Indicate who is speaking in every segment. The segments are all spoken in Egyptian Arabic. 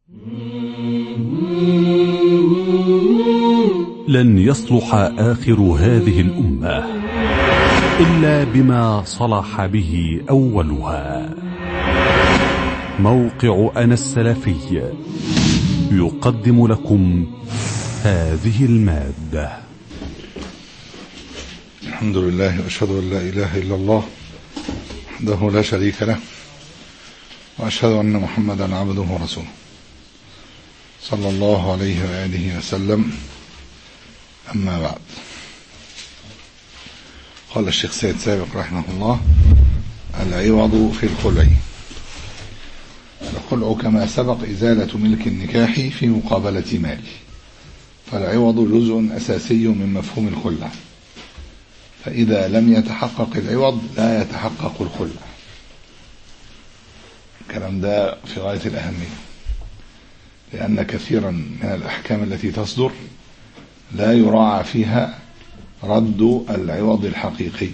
Speaker 1: لن يصلح آخر هذه الأمة إلا بما صلح به أولها موقع أنا السلفي يقدم لكم هذه المادة
Speaker 2: الحمد لله وأشهد أن لا إله إلا الله وحده لا شريك له وأشهد أن محمدا عبده ورسوله صلى الله عليه وآله وسلم أما بعد قال الشيخ سيد سابق رحمه الله العوض في الخلع الخلع كما سبق إزالة ملك النكاح في مقابلة مال فالعوض جزء أساسي من مفهوم الخلع فإذا لم يتحقق العوض لا يتحقق الخلع الكلام ده في غاية الأهمية لأن كثيرا من الأحكام التي تصدر لا يراعى فيها رد العوض الحقيقي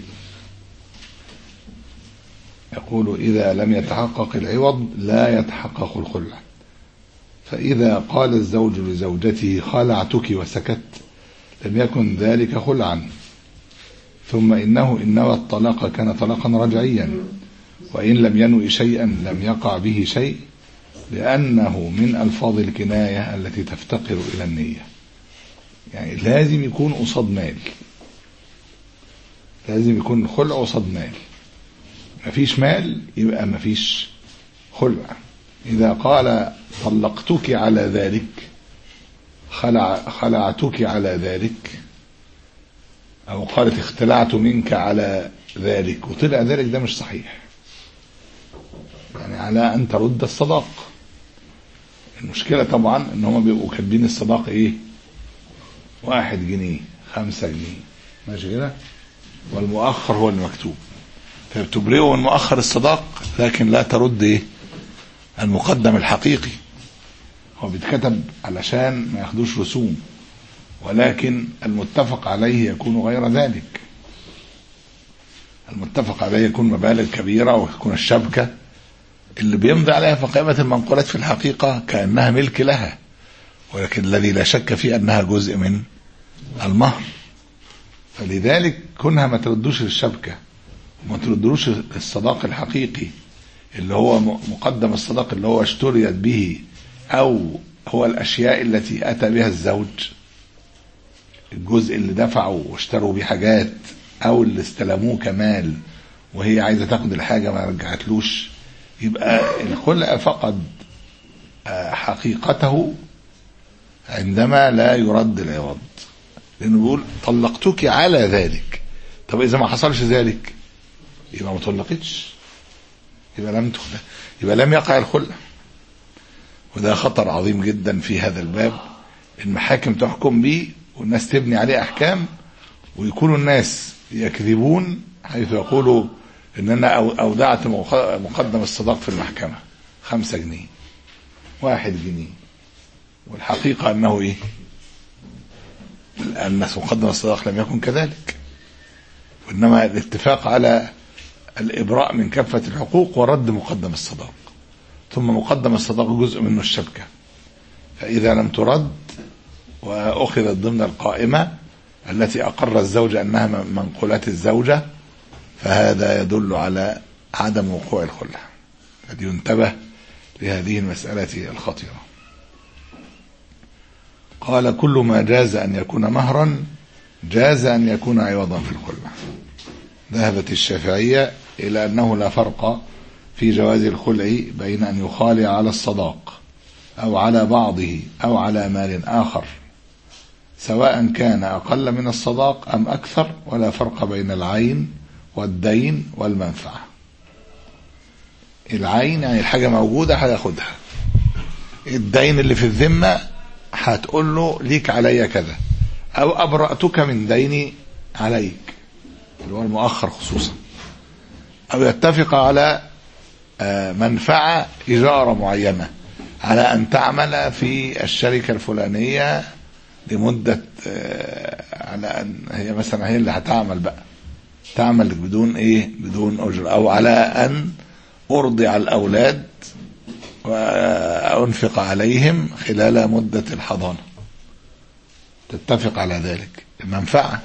Speaker 2: يقول إذا لم يتحقق العوض لا يتحقق الخلع فإذا قال الزوج لزوجته خلعتك وسكت لم يكن ذلك خلعا ثم إنه إن نوى الطلاق كان طلاقا رجعيا وإن لم ينوي شيئا لم يقع به شيء لأنه من ألفاظ الكناية التي تفتقر إلى النية يعني لازم يكون قصاد مال لازم يكون الخلع قصاد مال مفيش مال يبقى مفيش خلع إذا قال طلقتك على ذلك خلع خلعتك على ذلك أو قالت اختلعت منك على ذلك وطلع ذلك ده مش صحيح يعني على أن ترد الصداق المشكلة طبعا ان هم بيبقوا كاتبين الصداق ايه واحد جنيه خمسة جنيه ماشي كده والمؤخر هو المكتوب فبتبرئه من مؤخر الصداق لكن لا ترد ايه المقدم الحقيقي هو بيتكتب علشان ما ياخدوش رسوم ولكن المتفق عليه يكون غير ذلك المتفق عليه يكون مبالغ كبيرة ويكون الشبكة اللي بيمضي عليها في قائمة المنقولات في الحقيقة كأنها ملك لها ولكن الذي لا شك فيه أنها جزء من المهر فلذلك كونها ما تردوش الشبكة وما تردوش الصداق الحقيقي اللي هو مقدم الصداق اللي هو اشتريت به أو هو الأشياء التي أتى بها الزوج الجزء اللي دفعوا واشتروا بيه حاجات أو اللي استلموه كمال وهي عايزة تاخد الحاجة ما رجعتلوش يبقى الخلع فقد حقيقته عندما لا يرد العوض لانه بيقول طلقتك على ذلك طب اذا ما حصلش ذلك يبقى ما طلقتش يبقى لم تخلع يبقى لم يقع الخلع وده خطر عظيم جدا في هذا الباب المحاكم تحكم به والناس تبني عليه احكام ويكونوا الناس يكذبون حيث يقولوا ان انا اودعت مقدم الصداق في المحكمة خمسة جنيه واحد جنيه والحقيقة انه ايه ان مقدم الصداق لم يكن كذلك وانما الاتفاق على الابراء من كافة الحقوق ورد مقدم الصداق ثم مقدم الصداق جزء منه الشبكة فاذا لم ترد واخذت ضمن القائمة التي اقر الزوج انها منقولات الزوجة فهذا يدل على عدم وقوع الخلع فلينتبه لهذه المسألة الخطيرة قال كل ما جاز أن يكون مهرا جاز أن يكون عوضا في الخلع ذهبت الشافعية إلى أنه لا فرق في جواز الخلع بين أن يخالع على الصداق أو على بعضه أو على مال آخر سواء كان أقل من الصداق أم أكثر ولا فرق بين العين والدين والمنفعة العين يعني الحاجة موجودة هياخدها الدين اللي في الذمة هتقول له ليك عليا كذا او ابرأتك من ديني عليك اللي هو المؤخر خصوصا او يتفق على منفعة إجارة معينة على أن تعمل في الشركة الفلانية لمدة على أن هي مثلا هي اللي هتعمل بقى تعمل بدون إيه بدون أجر أو على أن أرضع الأولاد وأنفق عليهم خلال مدة الحضانة تتفق على ذلك المنفعة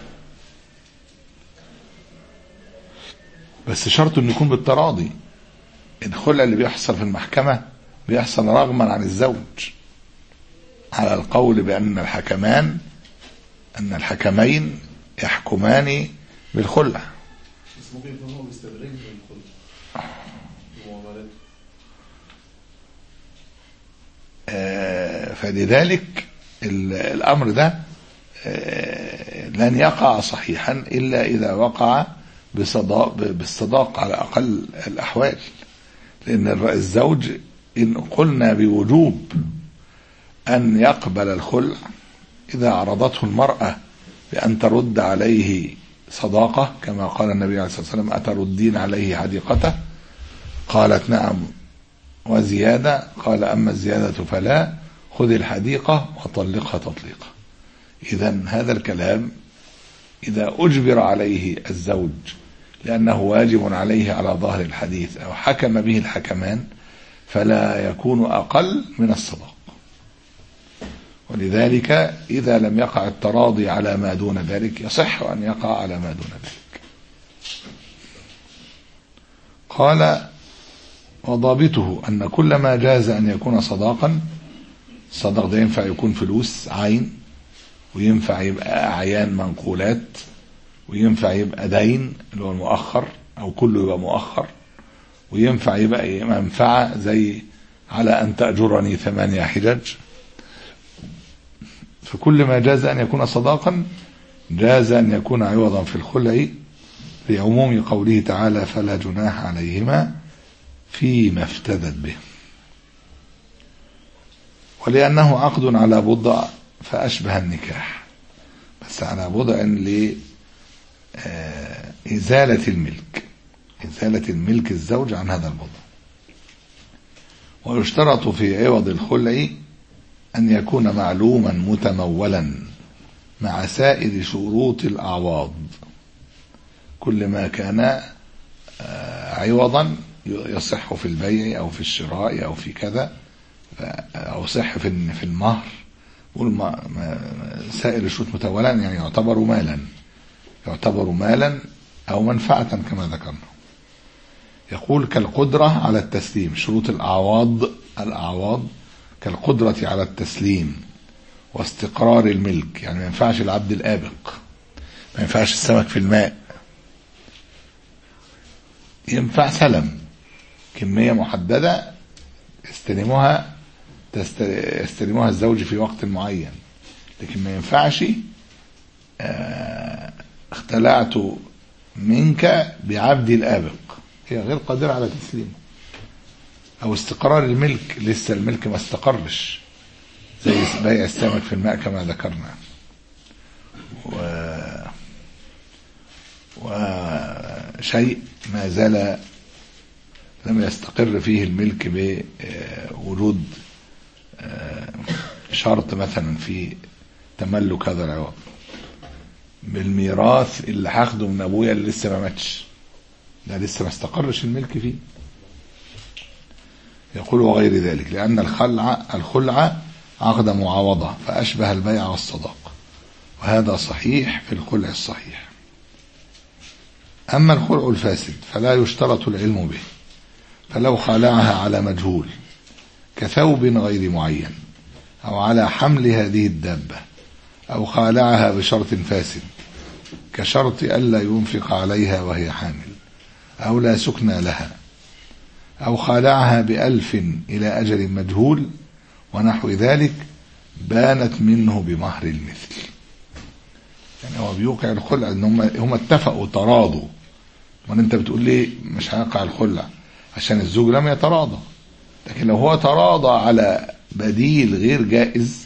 Speaker 2: بس شرط انه يكون بالتراضي الخلع اللي بيحصل في المحكمة بيحصل رغما عن الزوج على القول بأن الحكمان أن الحكمين يحكمان بالخلع
Speaker 3: بس ممكن يكون هو مستدرج من الخلق المعاملات
Speaker 2: آه، فلذلك ال- الأمر ده آه، لن يقع صحيحا إلا إذا وقع بصداق بالصداق على أقل الأحوال لأن الر- الزوج إن قلنا بوجوب أن يقبل الخلع إذا عرضته المرأة بأن ترد عليه صداقة كما قال النبي عليه الصلاة والسلام أتردين عليه حديقته قالت نعم وزيادة قال أما الزيادة فلا خذ الحديقة وطلقها تطليقا إذا هذا الكلام إذا أجبر عليه الزوج لأنه واجب عليه على ظاهر الحديث أو حكم به الحكمان فلا يكون أقل من الصداق ولذلك إذا لم يقع التراضي على ما دون ذلك يصح أن يقع على ما دون ذلك قال وضابطه أن كل ما جاز أن يكون صداقا الصداق ده ينفع يكون فلوس عين وينفع يبقى أعيان منقولات وينفع يبقى دين اللي هو المؤخر أو كله يبقى مؤخر وينفع يبقى إيه؟ منفعة زي على أن تأجرني ثمانية حجج فكل ما جاز أن يكون صداقا جاز أن يكون عوضا في الخلع لعموم قوله تعالى فلا جناح عليهما فيما افتدت به ولأنه عقد على بضع فأشبه النكاح بس على بضع لإزالة الملك إزالة الملك الزوج عن هذا البضع ويشترط في عوض الخلع أن يكون معلوما متمولا مع سائر شروط الأعواض كل ما كان آه، عوضا يصح في البيع أو في الشراء أو في كذا أو صح في في المهر قول ما ما سائر الشروط متولا يعني يعتبر مالا يعتبر مالا أو منفعة كما ذكرنا يقول كالقدرة على التسليم شروط الأعواض الأعواض كالقدرة على التسليم واستقرار الملك يعني ما ينفعش العبد الآبق ما ينفعش السمك في الماء ينفع سلم كمية محددة يستلمها تست... يستلمها الزوج في وقت معين لكن ما ينفعش آه، اختلعت منك بعبد الآبق هي غير قادرة على تسليمه أو استقرار الملك لسه الملك ما استقرش زي بيع السمك في الماء كما ذكرنا و... وشيء ما زال لم يستقر فيه الملك بوجود شرط مثلا في تملك هذا العوض بالميراث اللي هاخده من ابويا اللي لسه ما ماتش ده لسه ما استقرش الملك فيه يقول وغير ذلك لأن الخلع الخلع عقد معاوضة فأشبه البيع والصداق وهذا صحيح في الخلع الصحيح أما الخلع الفاسد فلا يشترط العلم به فلو خالعها على مجهول كثوب غير معين أو على حمل هذه الدابة أو خالعها بشرط فاسد كشرط ألا ينفق عليها وهي حامل أو لا سكن لها أو خالعها بألف إلى أجل مجهول ونحو ذلك بانت منه بمهر المثل يعني هو بيوقع الخلع ان هم هم اتفقوا تراضوا ما انت بتقول ليه مش هيقع الخلع عشان الزوج لم يتراضى لكن لو هو تراضى على بديل غير جائز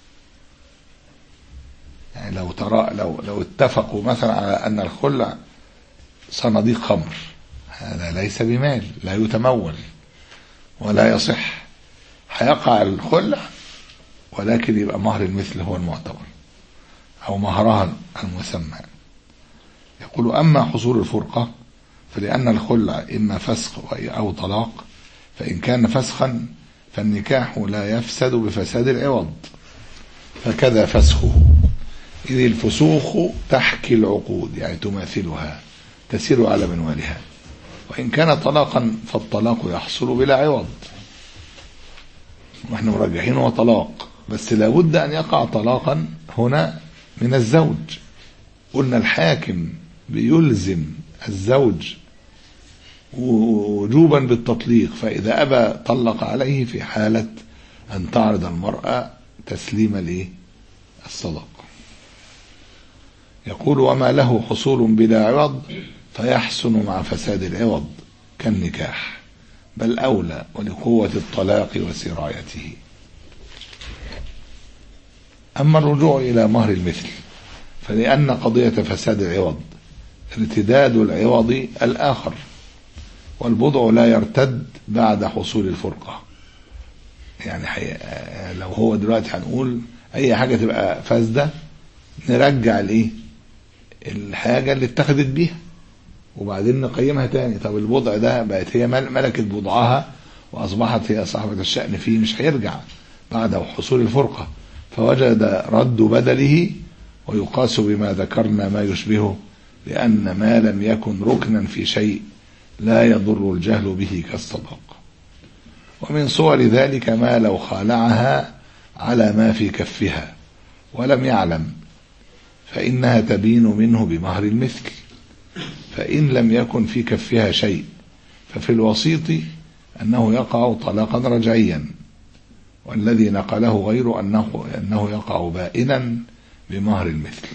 Speaker 2: يعني لو ترى لو لو اتفقوا مثلا على ان الخلع صناديق خمر هذا ليس بمال لا يتمول ولا يصح هيقع الخلع ولكن يبقى مهر المثل هو المعتبر أو مهرها المسمى يقول أما حصول الفرقة فلأن الخلع إما فسخ أو طلاق فإن كان فسخا فالنكاح لا يفسد بفساد العوض فكذا فسخه إذ الفسوخ تحكي العقود يعني تماثلها تسير على منوالها وإن كان طلاقا فالطلاق يحصل بلا عوض واحنا مرجحين هو طلاق بس لابد أن يقع طلاقا هنا من الزوج قلنا الحاكم بيلزم الزوج وجوبا بالتطليق فإذا أبى طلق عليه في حالة أن تعرض المرأة تسليم الايه الصداق يقول وما له حصول بلا عوض فيحسن مع فساد العوض كالنكاح بل أولى ولقوة الطلاق وسرايته أما الرجوع إلى مهر المثل فلأن قضية فساد العوض ارتداد العوض الآخر والبضع لا يرتد بعد حصول الفرقة يعني حي... لو هو دلوقتي هنقول أي حاجة تبقى فاسدة نرجع الإيه الحاجة اللي اتخذت بيها وبعدين نقيمها تاني طب البضع ده بقت هي مل- ملكت بضعها وأصبحت هي صاحبة الشأن فيه مش هيرجع بعد حصول الفرقة فوجد رد بدله ويقاس بما ذكرنا ما يشبهه لأن ما لم يكن ركنا في شيء لا يضر الجهل به كالصداق ومن صور ذلك ما لو خالعها على ما في كفها ولم يعلم فإنها تبين منه بمهر المثل فإن لم يكن في كفها شيء ففي الوسيط أنه يقع طلاقا رجعيا والذي نقله غير أنه, أنه يقع بائنا بمهر المثل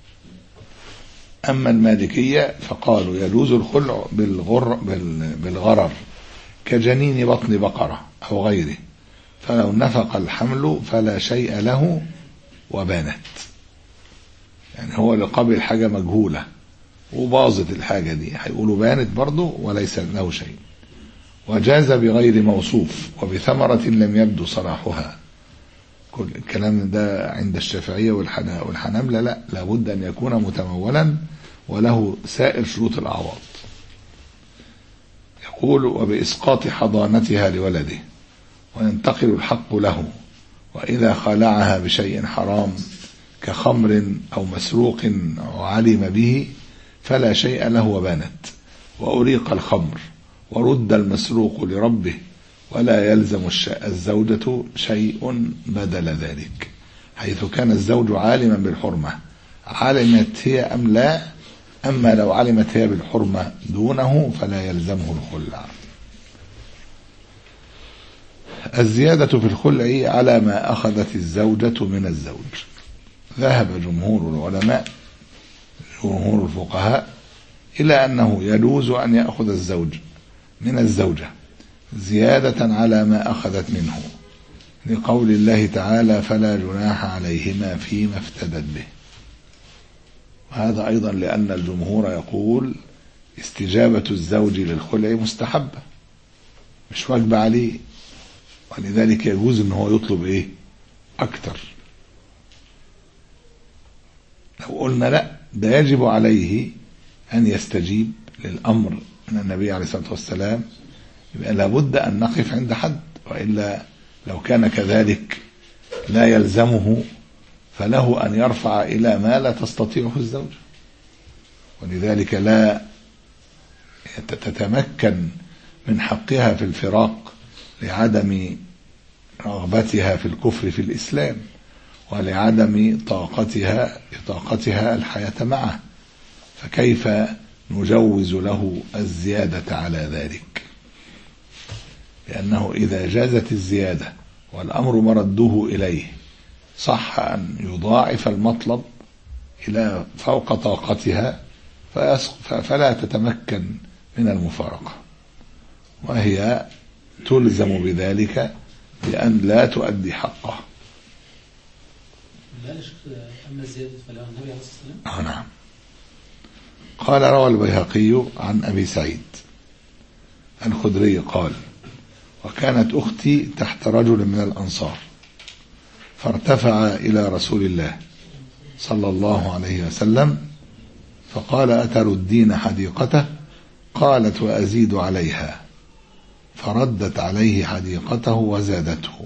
Speaker 2: أما المالكية فقالوا يجوز الخلع بالغر بال- بالغرر كجنين بطن بقرة أو غيره فلو نفق الحمل فلا شيء له وبانت يعني هو اللي قبل حاجة مجهولة وباظت الحاجة دي هيقولوا بانت برضه وليس له شيء وجاز بغير موصوف وبثمرة لم يبدو صلاحها كل الكلام ده عند الشافعية والحنا- والحنابلة لا لابد أن يكون متمولا وله سائر شروط الأعواض يقول وبإسقاط حضانتها لولده وينتقل الحق له وإذا خلعها بشيء حرام كخمر أو مسروق وعلم به فلا شيء له وبانت وأريق الخمر ورد المسروق لربه ولا يلزم الش- الزوجة شيء بدل ذلك حيث كان الزوج عالما بالحرمة علمت هي أم لا أما لو علمت هي بالحرمة دونه فلا يلزمه الخلع الزيادة في الخلع على ما أخذت الزوجة من الزوج ذهب جمهور العلماء جمهور الفقهاء إلى أنه يجوز أن يأخذ الزوج من الزوجة زيادة على ما أخذت منه لقول الله تعالى فلا جناح عليهما فيما افتدت به وهذا أيضا لأن الجمهور يقول استجابة الزوج للخلع مستحبة مش واجبة عليه ولذلك يجوز ان هو يطلب ايه اكتر لو قلنا لا ده يجب عليه ان يستجيب للامر من النبي عليه الصلاه والسلام يبقى لابد ان نقف عند حد والا لو كان كذلك لا يلزمه فله ان يرفع الى ما لا تستطيعه الزوجه ولذلك لا تتمكن من حقها في الفراق لعدم رغبتها في الكفر في الإسلام ولعدم طاقتها طاقتها الحياة معه فكيف نجوز له الزيادة على ذلك لأنه إذا جازت الزيادة والأمر مرده إليه صح أن يضاعف المطلب إلى فوق طاقتها فيسق- فلا تتمكن من المفارقة وهي تلزم بذلك بأن لا تؤدي حقه
Speaker 4: لا يا شيخ أما الزيادة فلا النبي عليه الصلاة والسلام
Speaker 2: آه نعم قال روى البيهقي عن أبي سعيد الخدري قال وكانت أختي تحت رجل من الأنصار فارتفع إلى رسول الله صلى الله عليه وسلم فقال أتردين حديقته قالت وأزيد عليها فردت عليه حديقته وزادته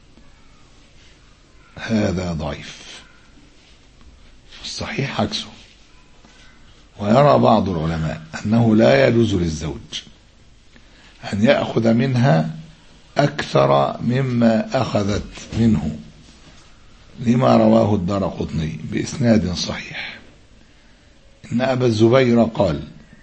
Speaker 2: هذا ضعيف الصحيح عكسه ويرى بعض العلماء أنه لا يجوز للزوج أن يأخذ منها أكثر مما أخذت منه لما رواه الدار قطني بإسناد صحيح إن أبا الزبير قال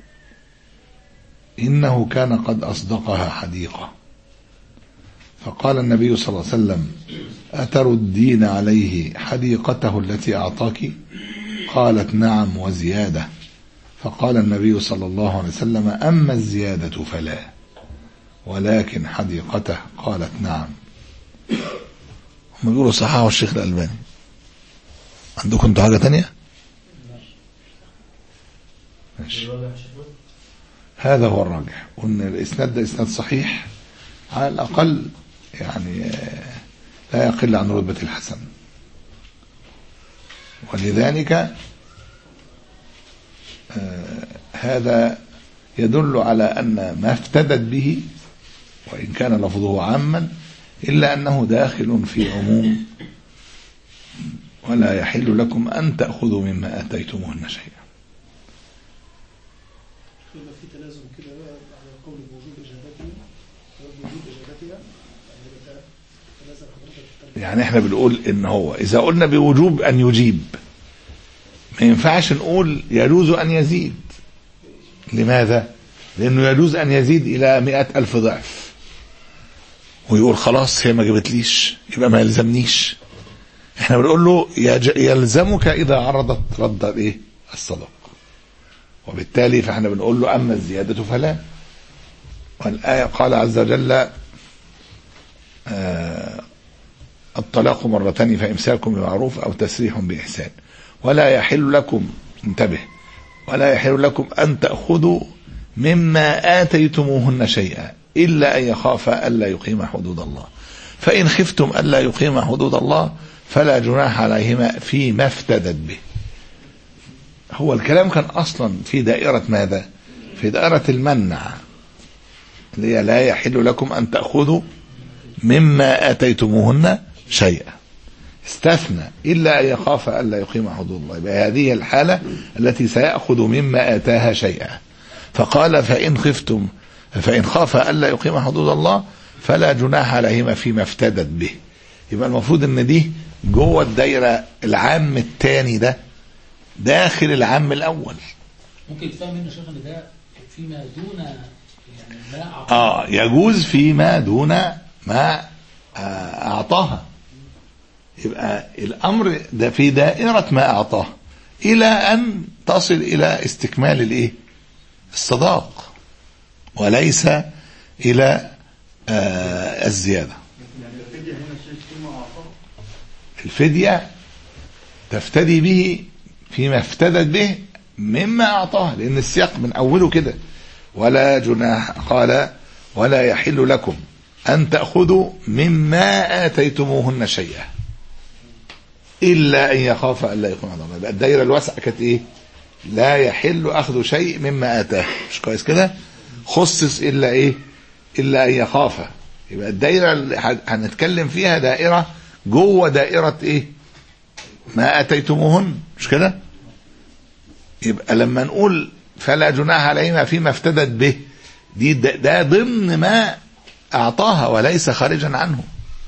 Speaker 2: إنه كان قد أصدقها حديقة فقال النبي صلى الله عليه وسلم أتردين عليه حديقته التي أعطاك قالت نعم وزيادة فقال النبي صلى الله عليه وسلم أما الزيادة فلا ولكن حديقته قالت نعم هم بيقولوا صححه الشيخ الألباني عندكم انتوا حاجة تانية ماشي هذا هو الراجح وان الاسناد ده اسناد صحيح على الاقل يعني آه، لا يقل عن رتبة الحسن ولذلك آه، هذا يدل على أن ما افتدت به وإن كان لفظه عاما إلا أنه داخل في عموم ولا يحل لكم أن تأخذوا مما آتيتموهن شيئا
Speaker 3: يبقى في تلازم كده بقى على قول بوجوب اجابتها بوجوب اجابتها يعني يبقى تلازم حضرتك تتكلم.
Speaker 2: يعني احنا بنقول ان هو اذا قلنا بوجوب ان يجيب ما ينفعش نقول يجوز ان يزيد لماذا لانه يجوز ان يزيد الى مئة الف ضعف ويقول خلاص هي ما جابتليش يبقى ما يلزمنيش احنا بنقول له يج- يلزمك اذا عرضت رد الايه الصدق وبالتالي فاحنا بنقول له اما الزياده فلا والايه قال عز وجل آه الطلاق مرتين فإمساك بمعروف أو تسريح بإحسان ولا يحل لكم انتبه ولا يحل لكم أن تأخذوا مما آتيتموهن شيئا إلا أن يخافا ألا يقيم حدود الله فإن خفتم ألا يقيم حدود الله فلا جناح عليهما فيما افتدت به هو الكلام كان أصلا في دائرة ماذا في دائرة المنع اللي هي لا يحل لكم أن تأخذوا مما آتيتموهن شيئا استثنى إلا أن يخاف ألا يقيم حدود الله يبقى هذه الحالة التي سيأخذ مما آتاها شيئا فقال فإن خفتم فإن خاف ألا يقيم حدود الله فلا جناح عليهما فيما افتدت به يبقى المفروض ان دي جوه الدايرة العام الثاني ده داخل العام الأول
Speaker 4: ممكن يتفهم منه شيخ ان ده فيما دون يعني ما أعطى
Speaker 2: اه يجوز فيما دون ما آه، اعطاها يبقى الامر ده في دائره ما اعطاه الى ان تصل الى استكمال الايه الصداق وليس الى آه الزياده الفديه تفتدي به فيما افتدت به مما اعطاه لان السياق من اوله كده ولا جناح قال ولا يحل لكم أن تأخذوا مما آتيتموهن شيئا إلا أن يخاف ألا يقيم حدود الله يبقى الدايرة الواسعة كانت إيه؟ لا يحل أخذ شيء مما آتاه مش كويس كده؟ خصص إلا إيه؟ إلا أن يخاف يبقى الدايرة اللي ه- هنتكلم فيها دائرة جوه دائرة إيه؟ ما آتيتموهن مش كده؟ يبقى لما نقول فلا جناح عليهما فيما افتدت به دي ده, ده ضمن ما اعطاها وليس خارجا عنه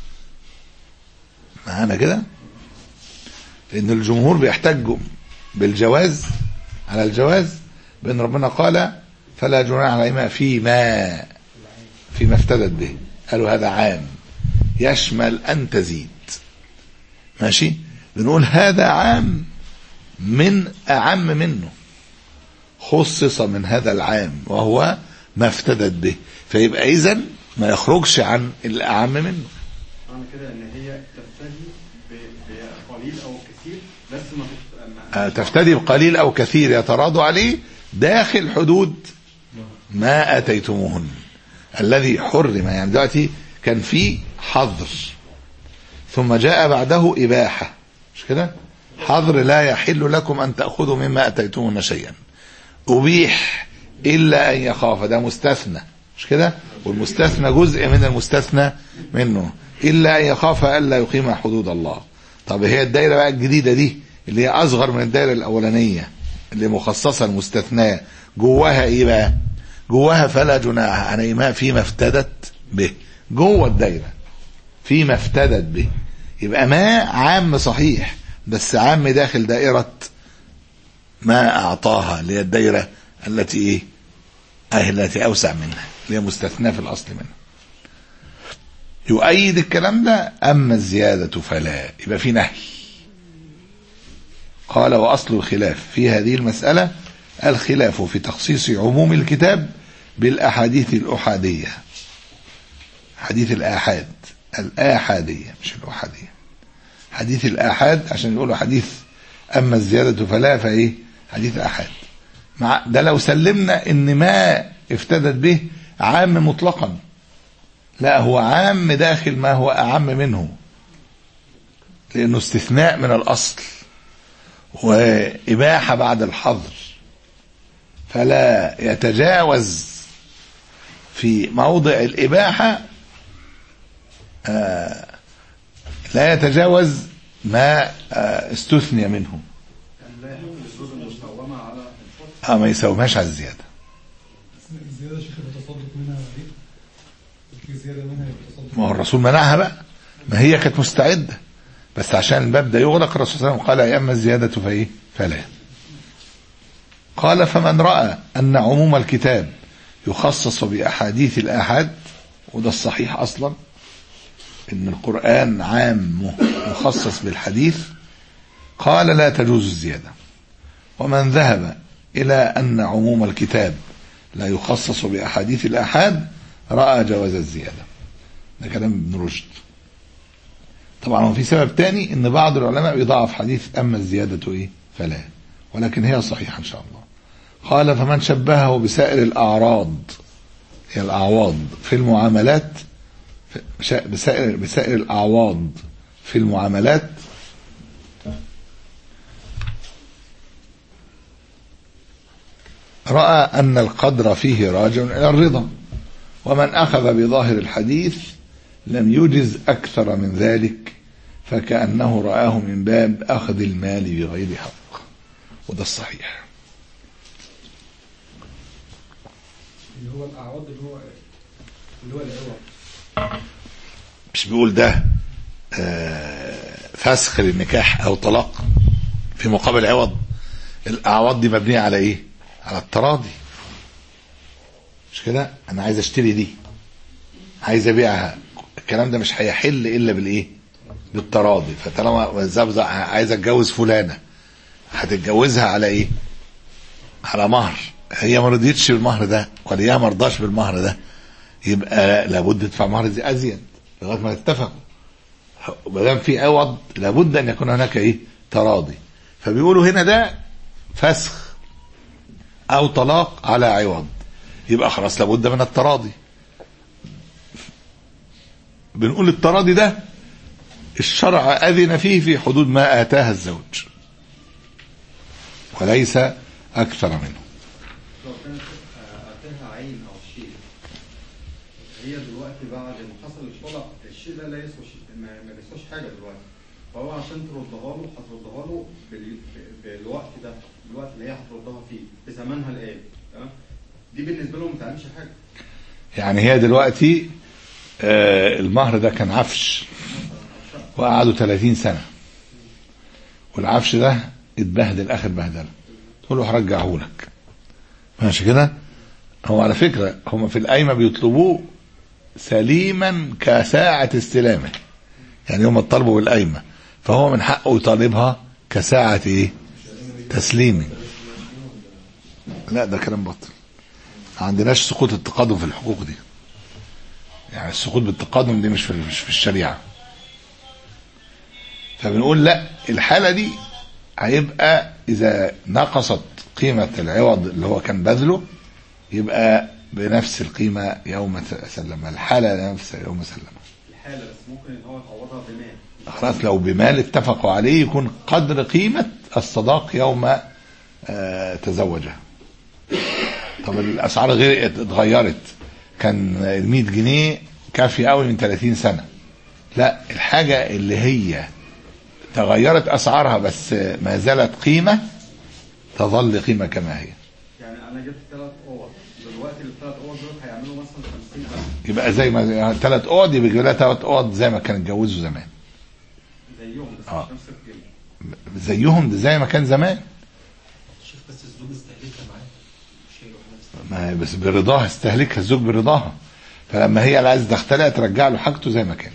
Speaker 2: معانا كده لان الجمهور بيحتجوا بالجواز على الجواز بان ربنا قال فلا جناح عليهما فيما فيما افتدت به قالوا هذا عام يشمل ان تزيد ماشي بنقول هذا عام من اعم منه خصص من هذا العام وهو ما افتدت به فيبقى اذا ما يخرجش عن الاعم منه
Speaker 5: معنى كده ان هي تفتدي ب- بقليل او كثير بس ما تف- ما-
Speaker 2: آه، تفتدي بقليل او كثير يتراضوا عليه داخل حدود ما اتيتموهن الذي حرم يعني دلوقتي كان في حظر ثم جاء بعده اباحه مش كده حظر لا يحل لكم ان تاخذوا مما اتيتموهن شيئا ابيح الا ان يخاف ده مستثنى مش كده والمستثنى جزء من المستثنى منه إلا أن يخاف ألا يقيم حدود الله طب هي الدايرة بقى الجديدة دي اللي هي أصغر من الدايرة الأولانية اللي مخصصة المستثناة جواها إيه بقى جواها فلا جناح عليهما فيما افتدت به جوه الدايرة فيما افتدت به يبقى ما عام صحيح بس عام داخل دائرة ما أعطاها اللي هي الدايرة التي إيه أهي التي أوسع منها اللي هي مستثناة في الأصل منها يؤيد الكلام ده أما الزيادة فلا يبقى في نهي قال وأصل الخلاف في هذه المسألة الخلاف في تخصيص عموم الكتاب بالأحاديث الأحادية حديث الآحاد الآحادية مش الأحادية حديث الآحاد عشان يقولوا حديث أما الزيادة فلا فإيه حديث آحاد مع ده لو سلمنا إن ما افتدت به عام مطلقا لا هو عام داخل ما هو أعم منه لأنه استثناء من الأصل وإباحة بعد الحظر فلا يتجاوز في موضع الإباحة آه لا يتجاوز ما آه استثني منه
Speaker 5: لا يحكم المستومة على الفرد
Speaker 2: آه ما يساومهاش على الزيادة
Speaker 3: الزيادة شيخ التصدق منها دي في زيادة منها التصدق
Speaker 2: ما هو الرسول منعها بقى ما هي كانت مستعدة بس عشان الباب ده يغلق الرسول صلى الله عليه وسلم قال يا أما الزيادة فإيه فلا قال فمن رأى أن عموم الكتاب يخصص بأحاديث الآحاد وده الصحيح أصلا إن القرآن عام مخصص بالحديث قال لا تجوز الزيادة ومن ذهب إلى أن عموم الكتاب لا يخصص بأحاديث الآحاد رأى جواز الزيادة ده كلام ابن رشد طبعا هو في سبب تاني ان بعض العلماء بيضعف حديث اما الزيادة ايه فلا ولكن هي صحيحة ان شاء الله قال فمن شبهه بسائر الاعراض هي الاعواض في المعاملات في- بسائر بسائر الاعواض في المعاملات رأى أن القدر فيه راجع إلى الرضا ومن أخذ بظاهر الحديث لم يجز أكثر من ذلك فكأنه رآه من باب أخذ المال بغير حق وده الصحيح
Speaker 5: اللي هو الأعراض اللي هو اللي هو العوض
Speaker 2: مش بيقول ده آه، فسخ للنكاح أو طلاق في مقابل عوض الأعواض دي مبنية على إيه؟ على التراضي مش كده؟ أنا عايز أشتري دي عايز أبيعها الكلام ده مش هيحل إلا بالإيه؟ بالتراضي فطالما زبزع عايز أتجوز فلانة هتتجوزها على إيه؟ على مهر هي ما رضيتش بالمهر ده وليها ما رضاش بالمهر ده يبقى لابد تدفع مهر زي ازيد لغايه ما يتفقوا ما دام في عوض لابد ان يكون هناك ايه تراضي فبيقولوا هنا ده فسخ او طلاق على عوض يبقى خلاص لابد من التراضي بنقول التراضي ده الشرع اذن فيه في حدود ما اتاها الزوج وليس اكثر منه
Speaker 5: لو كانت آه، أتاها عين أو شيء هي دلوقتي بعد ما حصل الطلاق الشيء ده لا يسوى شيء ما ما بيسواش حاجة دلوقتي فهو عشان تردها له هتردها له بال- ب- بالوقت ده الوقت اللي هي هتردها فيه بزمانها الآن تمام دي بالنسبة له ما تعملش حاجة
Speaker 2: يعني هي دلوقتي آه، المهر ده كان عفش وقعدوا 30 سنة والعفش ده اتبهدل اخر بهدله تقول له هرجعه لك ماشي كده هو على فكرة هم في القايمة بيطلبوه سليما كساعة استلامه يعني هم طالبوا بالقايمة فهو من حقه يطالبها كساعة ايه تسليم لا ده كلام باطل ما عندناش سقوط التقادم في الحقوق دي يعني السقوط بالتقادم دي مش في مش في الشريعه فبنقول لا الحاله دي هيبقى اذا نقصت قيمه العوض اللي هو كان بذله يبقى بنفس القيمه يوم سلم الحاله نفس يوم سلم
Speaker 5: الحالة بس ممكن إن هو يعوضها بمال
Speaker 2: خلاص لو بمال اتفقوا عليه يكون قدر قيمه الصداق يوم آه، تزوجها طب الاسعار غير اتغيرت كان ال 100 جنيه كافيه قوي من 30 سنه لا الحاجه اللي هي تغيرت اسعارها بس ما زالت قيمه تظل قيمه كما هي
Speaker 5: يعني انا جبت ثلاث اوض دلوقتي الثلاث اوض دول هيعملوا مثلا 50000
Speaker 2: يبقى زي ما ثلاث اوض يبقى يجيب لها ثلاث اوض زي ما كانوا اتجوزوا زمان
Speaker 5: زيهم بس
Speaker 2: آه.
Speaker 5: مش نفس القيمه
Speaker 2: زيهم ده زي ما كان زمان
Speaker 6: شوف بس الزوج استهلكها معاه مش هيروح نفسه
Speaker 2: ما هي بس برضاها استهلكها الزوج برضاها فلما هي اللي عايزه تختلع ترجع له حاجته زي ما كانت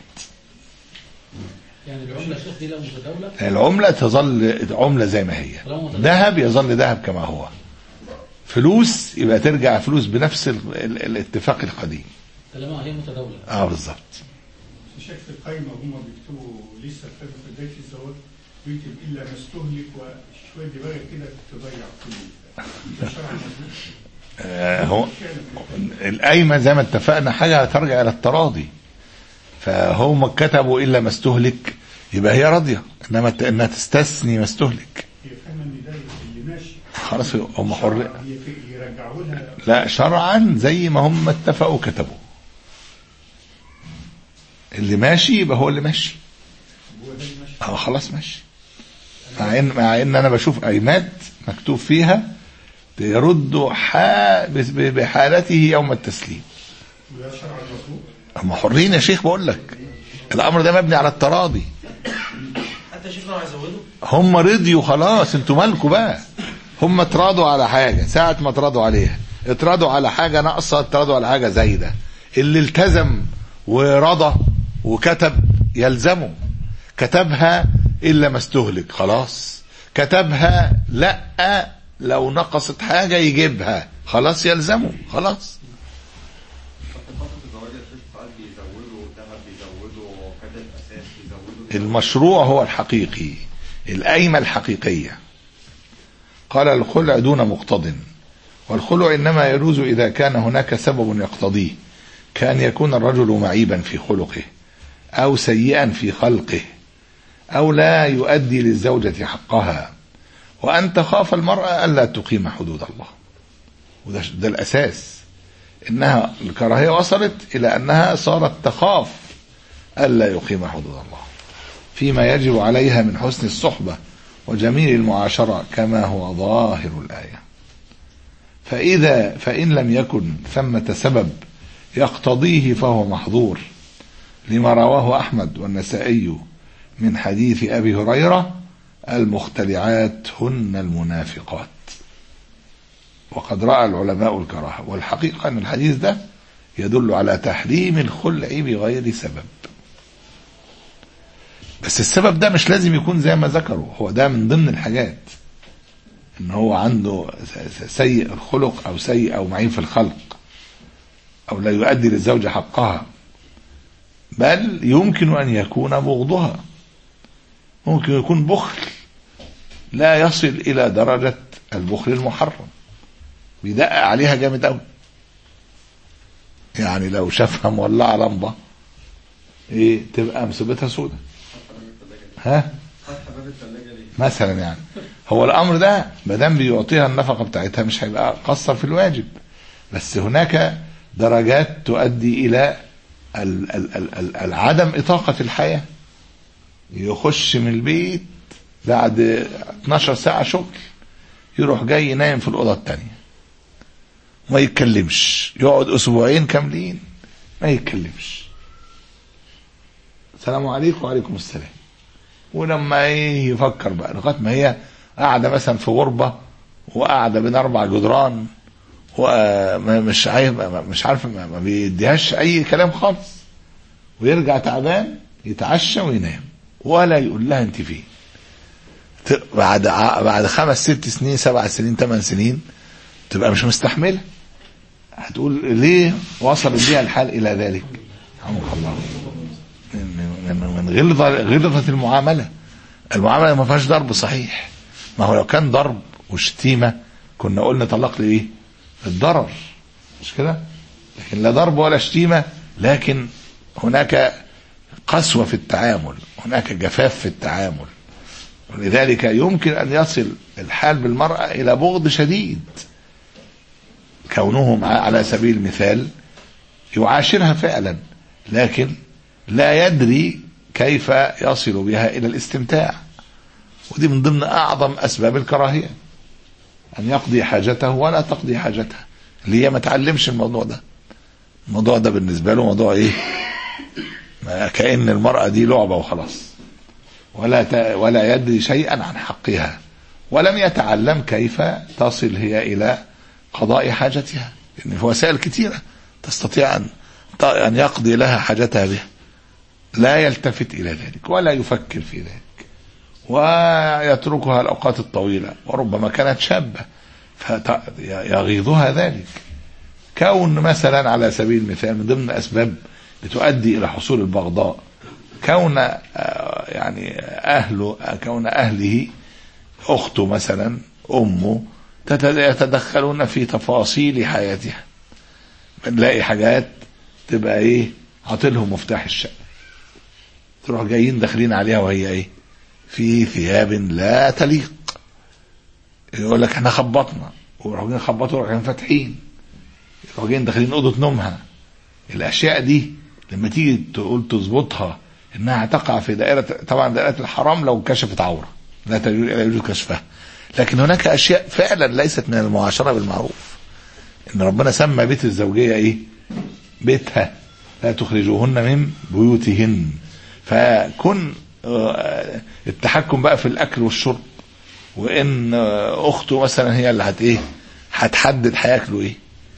Speaker 4: يعني العمله شيخ دي لو متداوله
Speaker 2: العمله تظل عمله زي ما هي ذهب يظل ذهب كما هو فلوس يبقى ترجع فلوس بنفس ال- ال- الاتفاق القديم
Speaker 4: طالما هي متداوله
Speaker 2: اه بالظبط
Speaker 7: شايف في القايمة هم بيكتبوا لسه في بداية الزواج بيكتب إلا ما استهلك وشوية دماغ كده تضيع كل ده شرع مظبوط
Speaker 2: آه هو
Speaker 7: فعلا
Speaker 2: القايمه زي ما اتفقنا حاجه ترجع الى التراضي فهم كتبوا الا ما استهلك يبقى هي راضيه انما ت- انها تستثني ما استهلك
Speaker 7: هي فاهمة إن ده اللي ماشي
Speaker 2: خلاص هم حر
Speaker 7: هي في- يرجعوا لها
Speaker 2: لا شرعا زي ما هم اتفقوا كتبوا اللي ماشي يبقى هو اللي ماشي
Speaker 7: هو ده اللي ماشي
Speaker 2: اه خلاص ماشي مع ان مع ان انا بشوف ايمات مكتوب فيها يرد حا ب- بحالته يوم التسليم
Speaker 7: وده شرع مظبوط
Speaker 2: هم حرين يا شيخ بقول لك الامر ده مبني على التراضي
Speaker 6: حتى شيخنا هيزودوا
Speaker 2: هم رضيوا خلاص انتوا مالكوا بقى هم اتراضوا على حاجه ساعه ما اتراضوا عليها اتراضوا على حاجه ناقصه اتراضوا على حاجه زايده اللي التزم ورضى وكتب يلزمه كتبها الا ما استهلك خلاص كتبها لا لو نقصت حاجه يجيبها خلاص يلزمه خلاص
Speaker 5: في فتره الزواج يا شيخ ساعات بيزودوا ذهب بيزودوا كادر اساس بيزودوا
Speaker 2: المشروع هو الحقيقي القايمة الحقيقية قال الخلع دون مقتض والخلع إنما يجوز إذا كان هناك سبب يقتضيه كأن يكون الرجل معيبا في خلقه أو سيئا في خلقه أو لا يؤدي للزوجة حقها وأن تخاف المرأة ألا تقيم حدود الله وده ده الأساس إنها الكراهية وصلت إلى أنها صارت تخاف ألا يقيم حدود الله فيما يجب عليها من حسن الصحبة وجميل المعاشرة كما هو ظاهر الآية فإذا فإن لم يكن ثمة سبب يقتضيه فهو محظور لما رواه أحمد والنسائي من حديث أبي هريرة المختلعات هن المنافقات وقد رأى العلماء الكراهة والحقيقة أن الحديث ده يدل على تحريم الخلع بغير سبب بس السبب ده مش لازم يكون زي ما ذكروا هو ده من ضمن الحاجات ان هو عنده س- س- سيء الخلق او سيء او معين في الخلق او لا يؤدي للزوجة حقها بل يمكن ان يكون بغضها ممكن يكون بخل لا يصل الى درجة البخل المحرم بيدقق عليها جامد قوي يعني لو شافها مولعة لمبة ايه تبقى مصيبتها سودة ها
Speaker 5: فتح باب الثلاجه ليه؟
Speaker 2: مثلا يعني هو الامر ده ما دام بيعطيها النفقه بتاعتها مش هيبقى قصر في الواجب بس هناك درجات تؤدي الى ال- ال- ال- ال- العدم اطاقه الحياه يخش من البيت بعد 12 ساعه شغل يروح جاي نايم في الاوضه الثانيه ما يتكلمش يقعد اسبوعين كاملين ما يتكلمش السلام عليكم وعليكم السلام ولما ايه يفكر بقى لغايه ما هي قاعده مثلا في غربه وقاعده بين اربع جدران ومش عارف مش عارف ما ما بيديهاش اي كلام خالص ويرجع تعبان يتعشى وينام ولا يقول لها انت فين ت- بعد ع- بعد خمس ست سنين سبع سنين ثمان سنين تبقى مش مستحمله هتقول ليه وصل بيها الحال الى ذلك رحمك الله من من من غلظه غلظه المعامله المعامله ما فيهاش ضرب صحيح ما هو لو كان ضرب وشتيمه كنا قلنا طلق لي ايه الضرر مش كده لكن لا ضرب ولا شتيمه لكن هناك قسوه في التعامل هناك جفاف في التعامل ولذلك يمكن ان يصل الحال بالمراه الى بغض شديد كونه مع على سبيل المثال يعاشرها فعلا لكن لا يدري كيف يصل بها إلى الاستمتاع ودي من ضمن أعظم أسباب الكراهية أن يقضي حاجته ولا تقضي حاجتها اللي هي ما تعلمش الموضوع ده الموضوع ده بالنسبة له موضوع إيه ما كأن المرأة دي لعبة وخلاص ولا ت... ولا يدري شيئا عن حقها ولم يتعلم كيف تصل هي إلى قضاء حاجتها لأن في وسائل كثيرة تستطيع أن أن يقضي لها حاجتها بها لا يلتفت إلى ذلك ولا يفكر في ذلك ويتركها الأوقات الطويلة وربما كانت شابة فيغيظها ذلك كون مثلا على سبيل المثال من ضمن الأسباب لتؤدي إلى حصول البغضاء كون آه، يعني أهله كون أهله أخته مثلا أمه تت- يتدخلون في تفاصيل حياتها بنلاقي حاجات تبقى إيه عاطلهم مفتاح الشقة تروح جايين داخلين عليها وهي إيه في ثياب لا تليق يقول لك احنا خبطنا ويروحوا جايين خبطوا ويروحوا جايين فاتحين يروحوا جايين داخلين اوضه نومها الاشياء دي لما تيجي تقول تظبطها انها تقع في دائره طبعا دائره الحرام لو كشفت عوره لا تجوز لا يجوز كشفها لكن هناك اشياء فعلا ليست من المعاشره بالمعروف ان ربنا سمى بيت الزوجيه ايه بيتها لا تخرجوهن من بيوتهن فكن آه، التحكم بقى في الاكل والشرب وان آه، اخته مثلا هي اللي هت ايه هتحدد هياكلوا ايه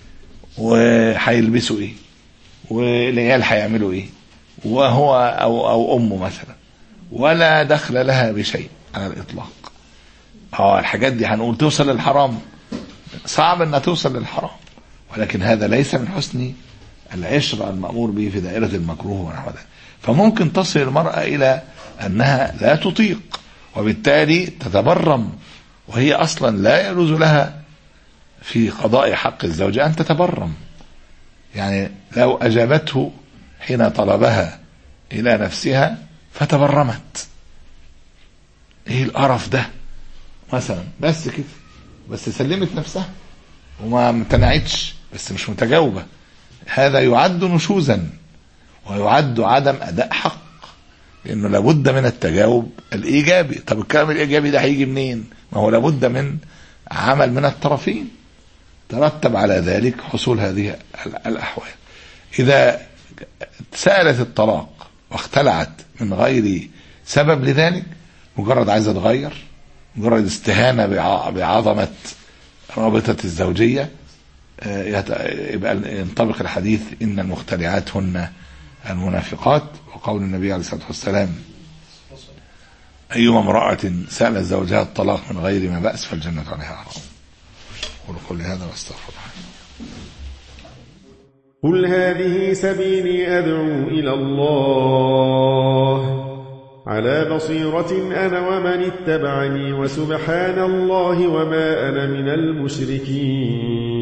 Speaker 2: وهيلبسوا ايه والعيال هيعملوا ايه وهو او او امه مثلا ولا دخل لها بشيء على الاطلاق اه الحاجات دي هنقول توصل للحرام صعب انها توصل للحرام ولكن هذا ليس من حسن العشرة المأمور به في دائرة المكروه ونحو ذلك فممكن تصل المرأة إلى أنها لا تطيق وبالتالي تتبرم وهي أصلا لا يجوز لها في قضاء حق الزوج أن تتبرم يعني لو أجابته حين طلبها إلى نفسها فتبرمت إيه القرف ده مثلا بس كده بس سلمت نفسها وما امتنعتش بس مش متجاوبة هذا يعد نشوزا ويعد عدم أداء حق لأنه لابد من التجاوب الإيجابي طب الكلام الإيجابي ده هيجي منين ما هو لابد من عمل من الطرفين ترتب على ذلك حصول هذه ال- الأحوال إذا سألت الطلاق واختلعت من غير سبب لذلك مجرد عايزة تغير مجرد استهانة بع- بعظمة رابطة الزوجية آه، يت- يبقى ينطبق الحديث إن المختلعات هن المنافقات وقول النبي عليه الصلاة والسلام أيما امرأة سألت زوجها الطلاق من غير ما بأس فالجنة عليها حرام قولوا قولي هذا واستغفر الله
Speaker 8: قل هذه سبيلي أدعو إلى الله على بصيرة أنا ومن اتبعني وسبحان الله وما أنا من المشركين